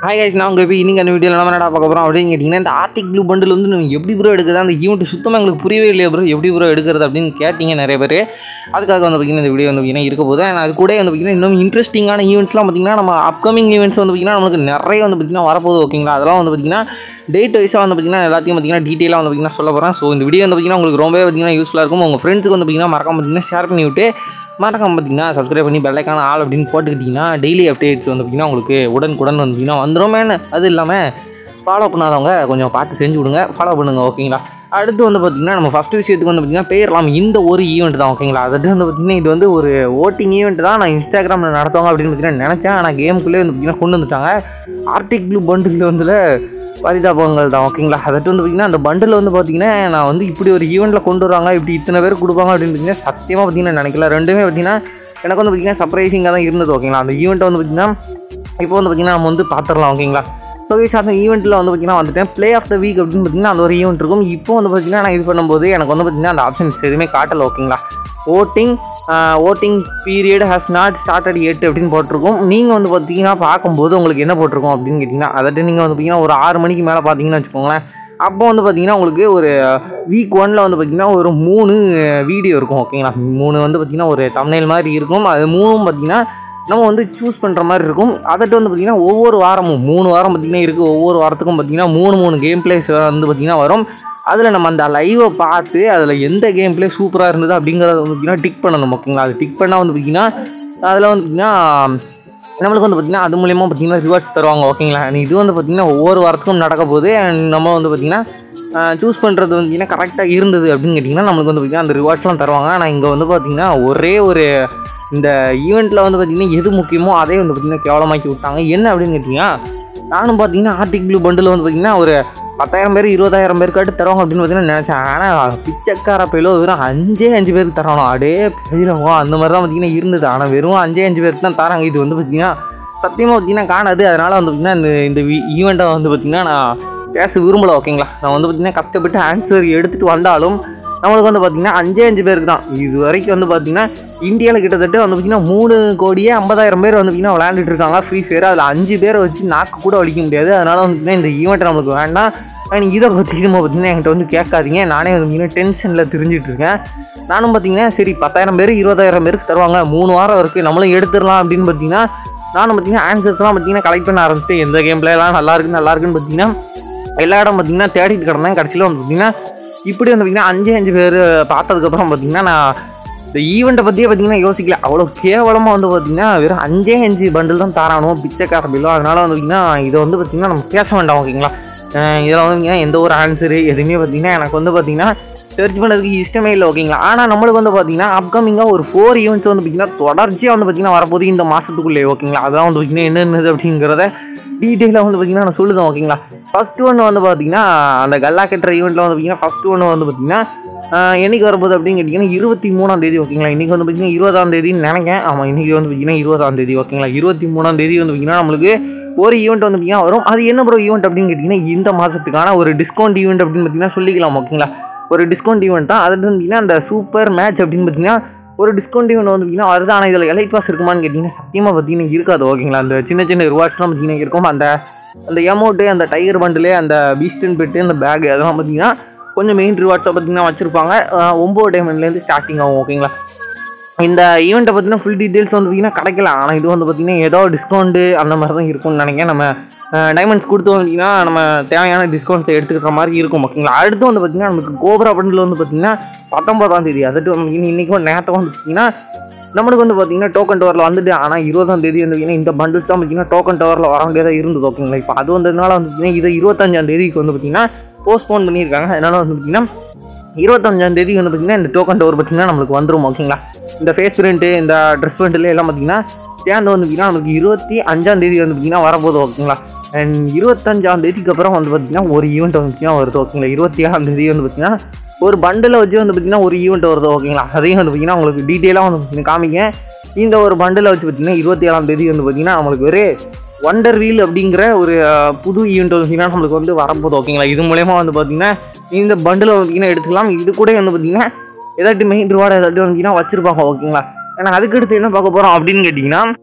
Hi guys நான் உங்கள் போய் இன்னைக்கு அந்த வீடியோவில் நம்ம என்ன பார்க்க போகிறோம் அப்படின்னு கேட்டிங்கன்னா இந்த ஆர்டிக் ப்ளூ பண்டில் வந்து நம்ம எப்படி ப்ரோ எடுக்குது அந்த ஈவெண்ட் சுத்தமாக எங்களுக்கு புரியவே இல்லையா ப்ரோ எப்படி ப்ரோ எடுக்கிறது அப்படின்னு கேட்டிங்க நிறைய பேர் அதுக்காக வந்து பார்த்திங்கன்னா இந்த வீடியோ வந்து பார்த்திங்கன்னா இருக்க போது and அது கூட வந்து பார்த்திங்கன்னா இன்னும் இன்ட்ரெஸ்டிங்கான ஈவெண்ட்ஸ்லாம் பார்த்திங்கன்னா நம்ம அப்கமிங் ஈவெண்ட்ஸ் வந்து பார்த்திங்கன்னா நமக்கு நிறைய வந்து பார்த்திங்கன்னா வரப்போகுது ஓகேங்களா அதெல்லாம் வந்து பார்த்திங்கன்னா டேட் வைஸாக வந்து பார்த்திங்கன்னா எல்லாத்தையும் பார்த்திங்கன்னா டீட்டெயிலாக வந்து பார்த்திங்கன்னா சொல்ல போகிறேன் ஸோ இந்த வீடியோ வந்து பார்த்திங்கன்னா உங்களுக்கு ரொம்பவே பார்த்திங்கன்னா யூஸ்ஃபுல்லாக இருக்கும் உங்கள் ஃப்ரெண்ட்ஸுக்கு வந்து பார்த்திங்கன்னா மறக்காம பார்த்திங்கன்னா ஷேர் பண்ணி விட்டு மறக்காம பார்த்தீங்கன்னா சப்ஸ்கிரைப் பண்ணி பெல்லைக்கான ஆள் அப்படின்னு போட்டுக்கிட்டிங்கன்னா டெய்லி அப்டேட்ஸ் வந்து பார்த்திங்கன்னா உங்களுக்கு உடனுக்குடன் வந்து பார்த்திங்கன்னா வந்துருமேனு அது இல்லாமல் ஃபாலோ பண்ணாதவங்க கொஞ்சம் பார்த்து செஞ்சு விடுங்க ஃபாலோ பண்ணுங்க ஓகேங்களா அடுத்து வந்து பார்த்திங்கன்னா நம்ம ஃபஸ்ட்டு விஷயத்துக்கு வந்து பார்த்திங்கன்னா பேரலாம் இந்த ஒரு ஈவெண்ட் தான் ஓகேங்களா அதாவது வந்து பார்த்திங்கன்னா இது வந்து ஒரு ஓட்டிங் ஈவெண்ட் தான் நான் இன்ஸ்டாகிராமில் நடத்துவாங்க அப்படின்னு பார்த்தீங்கன்னா நினச்சேன் ஆனால் கேமுக்குள்ளே வந்து பார்த்திங்கன்னா கொண்டு வந்துட்டாங்க ஆர்டிக் ப்ளூ பண்டில் வந்து பரிதாபங்கள் தான் ஓகேங்களா அதாவது வந்து பார்த்திங்கன்னா அந்த பண்டில் வந்து பார்த்திங்கன்னா நான் வந்து இப்படி ஒரு ஈவெண்ட்டில் கொண்டு வராங்க இப்படி இத்தனை பேர் கொடுப்பாங்க அப்படின்னு பார்த்தீங்கன்னா சத்தியமாக பார்த்தீங்கன்னா நினைக்கல ரெண்டுமே பார்த்தீங்கன்னா எனக்கு வந்து பார்த்திங்கன்னா சர்ப்ரைசிங்காக தான் இருந்தது ஓகேங்களா அந்த ஈவெண்ட்டை வந்து பார்த்திங்கன்னா இப்போ வந்து பார்த்திங்கன்னா நம்ம வந்து பார்த்துடலாம் ஓகேங்களா ஸோ வீஸ் அந்த ஈவெண்ட்டில் வந்து பார்த்திங்கன்னா வந்துட்டேன் ப்ளே ஆஃப் த வீக் அப்படின்னு பார்த்தீங்கன்னா அந்த ஒரு ஈவெண்ட் இருக்கும் இப்போ வந்து பார்த்திங்கன்னா நான் இது பண்ணும்போது எனக்கு வந்து பார்த்திங்கன்னா அந்த ஆப்ஷன்ஸ் எதுவுமே காட்டலை ஓகேங்களா voting voting period has not started yet அப்படின்னு போட்டிருக்கும் நீங்கள் வந்து பார்த்தீங்கன்னா பார்க்கும்போது உங்களுக்கு என்ன போட்டிருக்கும் அப்படின்னு கேட்டிங்கன்னா அதாவது நீங்கள் வந்து பார்த்தீங்கன்னா ஒரு ஆறு மணிக்கு மேலே பார்த்தீங்கன்னு வச்சுக்கோங்களேன் அப்போ வந்து பார்த்தீங்கன்னா உங்களுக்கு ஒரு வீக் ஒனில் வந்து பார்த்தீங்கன்னா ஒரு மூணு வீடியோ இருக்கும் ஓகேங்களா மூணு வந்து பார்த்தீங்கன்னா ஒரு தமிழ் மாதிரி இருக்கும் அது மூணும் பார்த்தீங்கன்னா நம்ம வந்து சூஸ் பண்ணுற மாதிரி இருக்கும் அதட்டு வந்து பார்த்திங்கன்னா ஒவ்வொரு வாரமும் மூணு வாரம் பார்த்திங்கன்னா இருக்குது ஒவ்வொரு வாரத்துக்கும் பார்த்திங்கன்னா மூணு மூணு கேம் பிளேஸ் வந்து பார்த்திங்கன்னா வரும் அதில் நம்ம அந்த லைவை பார்த்து அதில் எந்த கேம் பிளே சூப்பராக இருந்தது அப்படிங்கிறத வந்து பார்த்திங்கன்னா டிக் பண்ணணும் ஓகேங்களா அது டிக் பண்ணால் வந்து பார்த்திங்கன்னா அதில் வந்து பார்த்திங்கன்னா நம்மளுக்கு வந்து பார்த்திங்கன்னா அது மூலியமாக பார்த்திங்கன்னா ரிவார்ட்ஸ் தருவாங்க ஓகேங்களா And இது வந்து பார்த்திங்கன்னா ஒவ்வொரு வாரத்துக்கும் நடக்க போகுது And நம்ம வந்து பார்த்திங்கன்னா சூஸ் பண்ணுறது வந்து பார்த்திங்கன்னா கரெக்டாக இருந்தது அப்படின்னு கேட்டிங்கன்னா நம்மளுக்கு வந்து பார்த்திங்கன்னா அந்த ரிவார்ட்ஸ்லாம் தருவாங்க ஆனால் இங்கே வந்து பார்த்திங்கன்னா ஒரே ஒரு இந்த ஈவெண்ட்டில் வந்து பார்த்திங்கன்னா எது முக்கியமோ அதே வந்து பார்த்திங்கன்னா கேவலமாக்கி விட்டாங்க என்ன அப்படின்னு கேட்டிங்கன்னா நானும் பார்த்தீங்கன்னா ஆர்டிக் ப்ளூ பண்டில் வந்து பார்த்திங்கன்னா ஒரு பத்தாயிரம் பேர் இருபதாயிரம் பேருக்காட்டு தருவாங்க அப்படின்னு பார்த்தீங்கன்னா நினச்சேன் ஆனால் பிச்சைக்கார பையிலோ வெறும் அஞ்சே அஞ்சு பேருக்கு தரணும் அடே பெரியவங்க அந்த மாதிரி தான் பார்த்தீங்கன்னா இருந்தது ஆனால் வெறும் அஞ்சே அஞ்சு பேருக்கு தான் தராங்க இது வந்து பார்த்திங்கன்னா சத்தியமாக பார்த்தீங்கன்னா காணாது அதனால் வந்து பார்த்திங்கன்னா இந்த இந்த ஈவெண்ட்டை வந்து பார்த்திங்கன்னா நான் பேச விரும்பலை ஓகேங்களா நான் வந்து பார்த்திங்கன்னா கஷ்டப்பட்டு ஆன்சர் எடுத்துகிட்டு வந்தாலும் நம்மளுக்கு வந்து பார்த்திங்கன்னா அஞ்சே அஞ்சு பேருக்கு தான் இது வரைக்கும் வந்து பார்த்திங்கன்னா இந்தியாவில் கிட்டத்தட்ட வந்து பார்த்திங்கன்னா மூணு கோடியே ஐம்பதாயிரம் பேர் வந்து பார்த்திங்கன்னா விளையாண்டுட்டு இருக்காங்க ஃப்ரீ ஃபயர் அதில் அஞ்சு பேரை வச்சு நாக்கு கூட வலிக்க முடியாது அதனால் வந்து பார்த்திங்கன்னா இந்த ஈவெண்ட் நம்மளுக்கு வேண்டாம் அண்ட் இதை பற்றி நம்ம பார்த்திங்கன்னா என்கிட்ட வந்து கேட்காதீங்க நானே வந்து பார்த்திங்கன்னா டென்ஷனில் தெரிஞ்சிட்டு இருக்கேன் நானும் பார்த்திங்கன்னா சரி பத்தாயிரம் பேர் இருபதாயிரம் பேருக்கு தருவாங்க மூணு வாரம் இருக்குது நம்மளும் எடுத்துடலாம் அப்படின்னு பார்த்திங்கன்னா நானும் பார்த்திங்கன்னா ஆன்சர்ஸ்லாம் பார்த்திங்கன்னா கலெக்ட் பண்ண ஆரம்பிச்சிட்டு எந்த கேம் பிளேலாம் நல்லா இருக்கு நல்லா இருக்குன்னு பார்த்திங்கன்னா எல்லா இடம் பார்த்திங்கன்னா தேடிட்டு கிடந்தேன் கடைசியில் வந்து பார்த்திங்கன்னா இப்படி வந்து பார்த்திங்கன்னா அஞ்சு அஞ்சு பேர் பார்த்ததுக்கப்புறம் பார்த்திங்கன்னா நான் இந்த ஈவெண்ட்டை பற்றியே பார்த்தீங்கன்னா யோசிக்கல அவ்வளோ கேவலமாக வந்து பார்த்தீங்கன்னா வெறும் அஞ்சே அஞ்சு பண்டில் தான் தரானோ பிச்சைக்கார பில்லோ அதனால் வந்து பார்த்திங்கன்னா இதை வந்து பார்த்திங்கன்னா நம்ம பேச வேண்டாம் ஓகேங்களா அஹ் இதில் வந்து பார்த்திங்கன்னா எந்த ஒரு ஆன்சரு எதுவுமே பார்த்திங்கன்னா எனக்கு வந்து பார்த்திங்கன்னா சர்ச் பண்ணுறதுக்கு இஷ்டமே இல்லை ஓகேங்களா ஆனால் நம்மளுக்கு வந்து பார்த்திங்கன்னா அப்கமிங்காக ஒரு ஃபோர் ஈவெண்ட்ஸ் வந்து பார்த்திங்கன்னா தொடர்ச்சியாக வந்து பார்த்திங்கன்னா வரப்போகுது இந்த மாதத்துக்குள்ளே ஓகேங்களா அதான் வந்து பார்த்திங்கன்னா என்னென்னது அப்படிங்கிறத டீட்டெயிலாக வந்து பார்த்திங்கன்னா நான் சொல்லுதேன் ஓகேங்களா ஃபஸ்ட்டு ஒன்று வந்து பார்த்திங்கன்னா அந்த கல்லா கட்டுற ஈவெண்ட்டில் வந்து பார்த்திங்கன்னா ஃபஸ்ட்டு ஒன்று வந்து பார்த்திங்கன்னா ஆஹ் என்னைக்கு வரப்போகுது அப்படின்னு கேட்டிங்கன்னா இருபத்தி மூணாம் தேதி ஓகேங்களா இன்றைக்கி வந்து பார்த்திங்கன்னா இருபதாம் தேதின்னு நினைக்கிறேன் ஆமாம் இன்றைக்கி வந்து பார்த்திங்கன்னா இருபதாம் தேதி ஓகேங்களா இருபத்தி மூணாம் தேதி வந்து பார்த்திங்கன்னா நம்மளுக்கு ஒரு ஈவெண்ட் வந்து பார்த்திங்கன்னா வரும் அது என்ன ப்ரோ ஈவெண்ட் அப்படின்னு கேட்டிங்கன்னா இந்த மாதத்துக்கான ஒரு டிஸ்கவுண்ட் ஈவெண்ட் அப்படின்னு பார்த்திங்கன்னா சொல்லிக்கலாம் ஓகேங்களா ஒரு டிஸ்கவுண்ட் ஈவெண்ட் தான் அது வந்து பார்த்திங்கன்னா அந்த சூப்பர் மேட்ச் அப்படின்னு பார்த்திங்கன்னா ஒரு டிஸ்கவுண்ட் ஈவெண்ட் வந்து பார்த்திங்கன்னா வருது ஆனால் இதில் எலைட் பாஸ் இருக்குமான்னு கேட்டிங்கன்னா சத்தியமாக பார்த்திங்கன்னா இருக்காது ஓகேங்களா அந்த சின்ன சின்ன ரிவார்ட்ஸ்லாம் பார்த்திங்கன்னா இருக்கும் அந்த அந்த எமௌண்ட்டு அந்த டைகர் பண்டிலு அந்த பீஸ்டன் பெட்டு அந்த பேக் அதெல்லாம் பார்த்திங்கன்னா கொஞ்சம் மெயின் ரிவார்ட்ஸை பார்த்திங்கன்னா வச்சுருப்பாங்க ஒம்பது டைமண்ட்லேருந்து ஸ்டார்டிங் ஆகும் ஓகேங்களா இந்த ஈவெண்ட்டை பற்றின ஃபுல் டீட்டெயில்ஸ் வந்து பார்த்திங்கன்னா கிடைக்கல ஆனால் இது வந்து பார்த்திங்கன்னா ஏதோ டிஸ்கவுண்ட்டு அந்த மாதிரி தான் இருக்கும்னு நினைக்கிறேன் நம்ம டைமண்ட்ஸ் கொடுத்து வந்தீங்கன்னா நம்ம தேவையான டிஸ்கவுண்ட்ஸை எடுத்துக்கிற மாதிரி இருக்கும் ஓகேங்களா அடுத்து வந்து பார்த்திங்கன்னா நமக்கு கோபுரா பண்டில் வந்து பார்த்திங்கன்னா பத்தொம்பதாம் தேதி அதட்டு வந்து இன்றைக்கும் நேரத்தை வந்து பார்த்திங்கன்னா நம்மளுக்கு வந்து பார்த்திங்கன்னா டோக்கன் டவரில் வந்துட்டு ஆனால் இருபதாம் தேதி வந்து பார்த்திங்கன்னா இந்த பண்டில்ஸ் தான் பார்த்திங்கன்னா டோக்கன் டவரில் வர வேண்டியதாக இருந்தது ஓகேங்களா இப்போ அது வந்ததுனால வந்து பார்த்திங்கன்னா இதை இருபத்தஞ்சாம் தேதிக்கு வந்து பார்த்திங்கன்னா போஸ்ட்போன் பண்ணியிருக்காங்க அதனால் வந்து பார்த்திங்கன்னா இருபத்தஞ்சாம் தேதி வந்து பார்த்திங்கன்னா இந்த டோக்கன் டவர் பார்த்திங்கன்னா நம்மளுக்கு வந்துடும் ஓகேங்களா இந்த ஃபேஸ் பிரிண்ட்டு இந்த ட்ரெஸ் பிரிண்ட்ல எல்லாம் பார்த்திங்கன்னா சேர்ந்து வந்து பார்த்திங்கன்னா நமக்கு இருபத்தி அஞ்சாம் தேதி வந்து பார்த்திங்கன்னா வரப்போகுது ஓகேங்களா அண்ட் இருபத்தஞ்சாம் தேதிக்கு அப்புறம் வந்து பார்த்திங்கன்னா ஒரு ஈவெண்ட் வந்து பார்த்திங்கன்னா வருது ஓகேங்களா இருபத்தி ஏழாம் தேதி வந்து பார்த்திங்கன்னா ஒரு பண்டில் வச்சு வந்து பார்த்திங்கன்னா ஒரு ஈவெண்ட் வருது ஓகேங்களா அதையும் வந்து பார்த்திங்கன்னா உங்களுக்கு டீட்டெயிலாக வந்து பார்த்திங்கன்னா காமிங்க இந்த ஒரு பண்டில் வச்சு பார்த்திங்கன்னா இருபத்தி ஏழாம் தேதி வந்து பார்த்திங்கன்னா நம்மளுக்கு ஒரு ஒண்டர் வீல் அப்படிங்கிற ஒரு அஹ், புது ஈவெண்ட் வந்து பார்த்திங்கன்னா நம்மளுக்கு வந்து வரப்போகுது ஓகேங்களா இது மூலயமா வந்து பார்த்திங்கன்னா இந்த பண்டில் பார்த்திங்கன்னா எடுத்துக்கலாம் இது கூட வந்து பார்த்திங்கன்னா ஏதாட்டி மெயின் ரிவார்டு ஏதாட்டி வந்தீங்கன்னா வச்சுருப்பாங்க ஓகேங்களா ஏன்னா அதுக்கடுத்து என்ன பார்க்க போகிறோம் அப்படின்னு கேட்டிங்கன்னா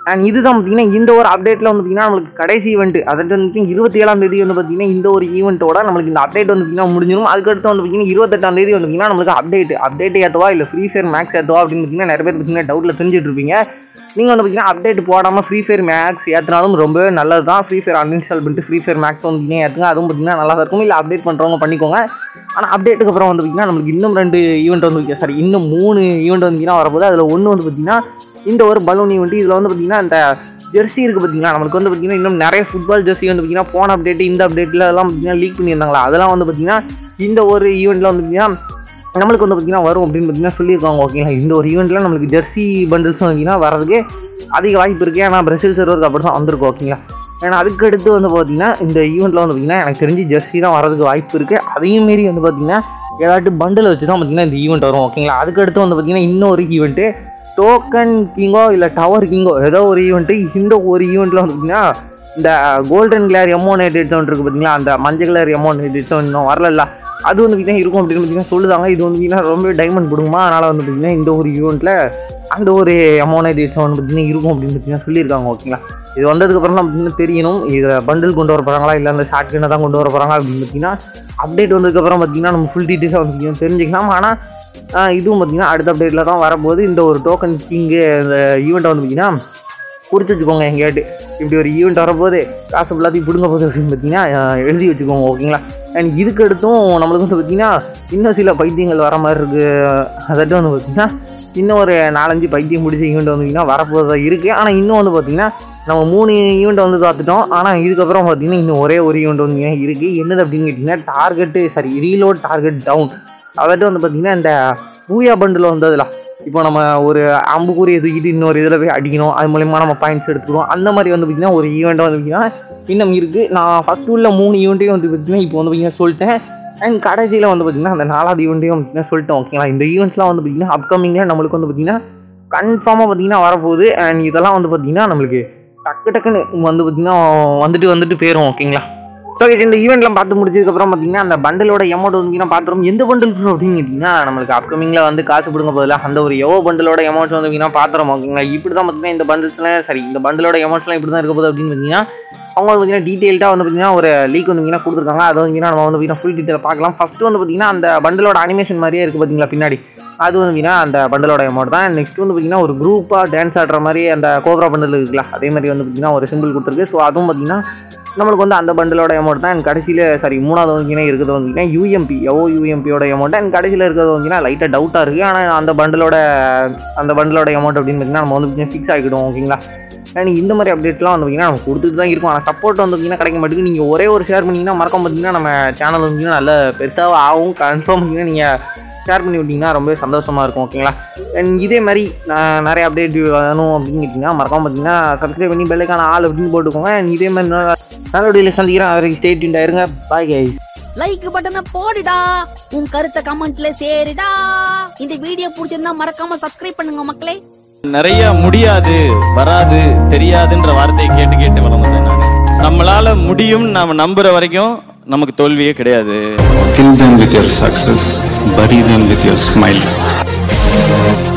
அண்ட் இதுதான் பார்த்தீங்கன்னா இந்த ஒரு அப்டேட்டில் வந்து பார்த்தீங்கன்னா நம்மளுக்கு கடைசி ஈவெண்ட் அதாவது வந்து இருபத்தி ஏழாம் தேதி வந்து பார்த்தீங்கன்னா இந்த ஒரு ஈவெண்ட்டோட நம்மளுக்கு இந்த அப்டேட் வந்து பார்த்தீங்கன்னா முடிஞ்சிடும் அதுக்கடுத்து வந்து பார்த்தீங்கன்னா இருபத்தெட்டாம் தேதி வந்து பார்த்தீங்கன்னா நம்மளுக்கு அப்டேட் அப்டேட் ஏற்றுவா இல்லை ஃப்ரீ ஃபயர் மேக்ஸ் ஏற்றுவா அப்படின்னு பார்த்தீங்கன்னா நிறைய பேர் பார்த்தீங்கன்னா டவுட்டில் தெரிஞ்சுட்டு இருப்பீங்க நீங்கள் வந்து பார்த்தீங்கன்னா அப்டேட் போடாமல் ஃப்ரீ ஃபயர் மேக்ஸ் ஏற்றினாலும் ரொம்பவே நல்லது தான் ஃப்ரீ ஃபயர் அன்இன்ஸ்டால் பண்ணிட்டு ஃப்ரீ ஃபயர் மேக்ஸ் வந்து பார்த்தீங்கன்னா ஏற்றுங்க அதுவும் பார்த்தீங்கன்னா நல்லா தான் இருக்கும் இல்லை அப்டேட் பண்ணுறவங்க பண்ணிக்கோங்க ஆனால் அப்டேட்டுக்கு அப்புறம் வந்து பார்த்தீங்கன்னா நம்மளுக்கு இன்னும் ரெண்டு ஈவெண்ட் வந்து சாரி இன்னும் மூணு ஈவெண்ட் வந்தீங்கன்னா வரப்போது அதில் ஒன்று வந்து பார்த்தீங்கன்னா இந்த ஒரு பலூன் ஈவெண்ட் இதில் வந்து பார்த்தீங்கன்னா இந்த ஜெர்சி இருக்குது பார்த்தீங்களா நம்மளுக்கு வந்து பார்த்தீங்கன்னா இன்னும் நிறைய ஃபுட்பால் ஜெர்சி வந்து பார்த்தீங்கன்னா போன அப்டேட் இந்த அப்டேட்டில் எல்லாம் பார்த்தீங்கன்னா லீக் பண்ணியிருந்தாங்களா அதெல்லாம் வந்து பார்த்தீங்கன்னா இந்த ஒரு ஈவெண்ட்டில் வந்து பார்த்தீங்கன்னா நம்மளுக்கு வந்து பார்த்தீங்கன்னா வரும் அப்படின்னு பார்த்தீங்கன்னா சொல்லியிருக்காங்க ஓகேங்களா இந்த ஒரு ஈவெண்ட்டில் நம்மளுக்கு ஜெர்சி பண்டில்ஸ் பார்த்தீங்கன்னா வரதுக்கு அதிக வாய்ப்பு இருக்குது ஏன்னா பிரசில் சர்வருக்கு அப்படி தான் வந்திருக்கும் ஓகேங்களா ஏன்னா அதுக்கு அடுத்து வந்து பார்த்தீங்கன்னா இந்த ஈவெண்ட்டில் வந்து பார்த்தீங்கன்னா எனக்கு தெரிஞ்சு ஜெர்சி தான் வரதுக்கு வாய்ப்பு இருக்குது அதையும் மீறி வந்து பார்த்தீங்கன்னா ஏதாட்டும் பண்டில் வச்சு தான் பார்த்தீங்கன்னா இந்த ஈவெண்ட் வரும் ஓகேங்களா அதுக்கு அடுத்து வந்து பார்த்தீங்கன்னா இன்னொரு ஈவெண்ட்டு டோக்கன் கிங்கோ இல்லை டவர் கிங்கோ ஏதோ ஒரு ஈவெண்ட்டு இந்த ஒரு ஈவெண்ட்டில் வந்து பார்த்தீங்கன்னா இந்த கோல்டன் கிளேர் எமோன் எடிட் இருக்குது பார்த்தீங்களா அந்த மஞ்சள் கலர் எமோன் எடிட் இன்னும் வரல அது வந்து பார்த்தீங்கன்னா இருக்கும் அப்படின்னு பார்த்தீங்கன்னா சொல்லுதாங்க இது வந்து பார்த்தீங்கன்னா ரொம்ப டைமண்ட் கொடுக்குமா அதனால் வந்து பார்த்தீங்கன்னா இந்த ஒரு ஈவெண்ட்டில் அந்த ஒரு எமோன் எடிட் வந்து பார்த்தீங்கன்னா இருக்கும் அப்படின்னு பார்த்தீங்கன்னா சொல்லியிருக்காங்க ஓகேங்களா இது வந்ததுக்கப்புறம் தான் பார்த்தீங்கன்னா தெரியணும் இதை பண்டில் கொண்டு வர போகிறாங்களா இல்லை அந்த ஷார்ட் கண்ணை தான் கொண்டு வர போகிறாங்க அப்படின்னு பார்த்தீங்கன்னா அப்டேட் வந்ததுக்கப்புறம் பார்த்தீங்கன்னா நம்ம ஃபுல் டீட்டெயில்ஸாக வந்து பார்த்தீங்கன்னா தெரிஞ்சுக்கலாம் ஆனால் ஆஹ் இதுவும் பார்த்தீங்கன்னா அடுத்த அப்டேட்டில் தான் வரும்போது இந்த ஒரு டோக்கன் கிங்கு இந்த ஈவெண்ட்டை வந்து பார்த்தீங்கன்னா குறித்து வச்சுக்கோங்க எங்கேயாட்டு இப்படி ஒரு ஈவெண்ட் வரப்போது காசு எல்லாத்தையும் பிடுங்க போகுது அப்படின்னு பார்த்தீங்கன்னா ஆஹ் எழுதி வச்சுக்கோங்க ஓகேங்களா அண்ட் இதுக்கு அடுத்தும் நம்மளுக்கு வந்து பார்த்தீங்கன்னா இன்னும் சில பைத்தியங்கள் வர மாதிரி இருக்குது அதாட்டும் வந்து பார்த்தீங்கன்னா இன்னும் ஒரு நாலஞ்சு பைத்தியம் பிடிச்ச ஈவெண்ட் வந்தீங்கன்னா வரப்போதா இருக்குது ஆனால் இன்னும் வந்து பார்த்தீங்கன்னா நம்ம மூணு ஈவெண்ட் வந்து பார்த்துட்டோம் ஆனால் இதுக்கப்புறம் பார்த்தீங்கன்னா இன்னும் ஒரே ஒரு ஈவெண்ட் வந்து இருக்குது என்னது அப்படின்னு கேட்டிங்கன்னா target sorry reload target down அதாட்டு வந்து பார்த்தீங்கன்னா இந்த பூயா பண்டில் வந்ததுல இப்போ நம்ம ஒரு அம்புக்குறியை தூக்கிட்டு இன்னொரு இதில் போய் அடிக்கணும் அது மூலயமா நம்ம பாயிண்ட்ஸ் எடுத்துக்கிறோம் அந்த மாதிரி வந்து பார்த்தீங்கன்னா ஒரு ஈவெண்ட் வந்து பார்த்தீங்கன்னா இன்னும் இருக்குது நான் ஃபஸ்ட் உள்ள மூணு ஈவெண்ட்டையும் வந்து பார்த்தீங்கன்னா இப்போ வந்து பார்த்தீங்கன்னா சொல்லிட்டேன் அண்ட் கடைசியில் வந்து பார்த்தீங்கன்னா அந்த நாலாவது ஈவெண்ட்டையும் வந்து பார்த்தீங்கன்னா சொல்லிட்டேன் ஓகேங்களா இந்த ஈவெண்ட்ஸ்லாம் வந்து பார்த்தீங்கன்னா அப்கமிங்கில் நம்மளுக்கு வந்து பார்த்தீங்கன்னா கன்ஃபார்மாக பார்த்தீங்கன்னா வரப்போகுது அண்ட் இதெல்லாம் வந்து பார்த்தீங்கன்னா நம்மளுக்கு டக்கு டக்குன்னு வந்து பார்த்தீங்கன்னா வந்துட்டு வந்துட்டு போயிடும் ஓகேங்களா ஸோ இந்த ஈவெண்ட்லாம் பார்த்து முடிச்சதுக்கப்புறம் பார்த்தீங்கன்னா அந்த பண்டலோட எமௌண்ட் வந்து பார்த்துரும் எந்த பண்டில் அப்படின்னு கேட்டிங்கன்னா நம்மளுக்கு அப்கமிங்கில் வந்து காசு கொடுங்க போதில் அந்த ஒரு எவோ பண்டலோட எமௌண்ட்ஸ் வந்து பார்த்தீங்கன்னா பார்த்துரும் ஓகேங்களா இப்படி தான் பார்த்தீங்கன்னா இந்த பண்டில்ஸ்லாம் சரி இந்த பண்டலோட எமௌண்ட்ஸ்லாம் இப்படி தான் இருக்க போகுது அப்படின்னு பார்த்தீங்கன்னா அவங்க வந்து பார்த்தீங்கன்னா டீட்டெயில்டாக வந்து பார்த்தீங்கன்னா ஒரு லீக் வந்து பார்த்தீங்கன்னா கொடுத்துருக்காங்க அதை வந்து பார்த்தீங்கன்னா நம்ம வந்து பார்த்தீங்கன்னா ஃபுல் டீட்டெயில் பார்க்கலாம் ஃபஸ்ட்டு வந்து பார்த்தீங்கன்னா அந்த பண்டலோட அனிமேஷன் மாதிரியே இருக்குது பார்த்தீங்களா பின்னாடி அது வந்து பார்த்தீங்கன்னா அந்த பண்டலோட அமௌண்ட் தான் நெக்ஸ்ட் வந்து பார்த்தீங்கன்னா ஒரு குரூப்பாக டான்ஸ் ஆடுற மாதிரி அந்த கோப்ரா பண்டல் இருக்குல்ல அதே மாதிரி வந்து பார்த்தீங்கன்னா ஒரு சிம்பிள் கொடுத்துருக்கு ஸோ அதுவும் பார்த்தீங்கன்னா நம்மளுக்கு வந்து அந்த பண்டலோட அமௌண்ட் தான் கடைசியில் சாரி மூணாவது வந்தீங்கன்னா இருக்கிறது வந்தீங்கன்னா யூஎம்பி எவோ யூஎம்பியோட அமௌண்ட் அண்ட் கடைசியில் இருக்கிறது வந்தீங்கன்னா லைட்டாக டவுட்டாக இருக்குது ஆனால் அந்த பண்டலோட அந்த பண்டலோட அமௌண்ட் அப்படின்னு பார்த்தீங்கன்னா நம்ம வந்து பார்த்தீங்கன்னா ஃபிக்ஸ் ஆகிடும் ஓகேங்களா அண்ட் இந்த மாதிரி அப்டேட்லாம் வந்து பார்த்தீங்கன்னா நம்ம கொடுத்துட்டு தான் இருக்கும் ஆனால் சப்போர்ட் வந்து பார்த்தீங்கன்னா கிடைக்க மாட்டேங்குது நீங்கள் ஒரே ஒரு ஷேர் பண்ணிங்கன்னா மறக்காம பார்த்தீங்கன்னா நம்ம சேனல் வந்து நல்ல பெருசாக ஆகும் கன்ஃபார்ம் பார்த்தீங்கன்னா நீங்கள் ஷேர் பண்ணி விட்டிங்கன்னா ரொம்பவே சந்தோஷமாக இருக்கும் ஓகேங்களா அண்ட் இதே மாதிரி நான் நிறைய அப்டேட் வேணும் அப்படின்னு கேட்டிங்கன்னா மறக்காம பார்த்தீங்கன்னா சப்ஸ்கிரைப் பண்ணி பெல்லைக்கான ஆள் அப்படின்னு போட்டுக்கோங்க அண்ட் இதே மாதிரி நல்ல நல்ல வீடியோவில் சந்திக்கிறேன் அவருக்கு ஸ்டேட் ஆயிருங்க பாய் கைஸ் லைக் பட்டனை போடுடா உன் கருத்தை கமெண்ட்ல சேருடா இந்த வீடியோ பிடிச்சிருந்தா மறக்காம சப்ஸ்கிரைப் பண்ணுங்க மக்களே நிறைய முடியாது வராது தெரியாதுன்ற வார்த்தையை கேட்டு கேட்டு வளர்ந்தேன் நான் நம்மளால முடியும் நாம நம்புற வரைக்கும் நமக்கு தோல்வியே கிடையாது Kill them with your success, bury them with your smile.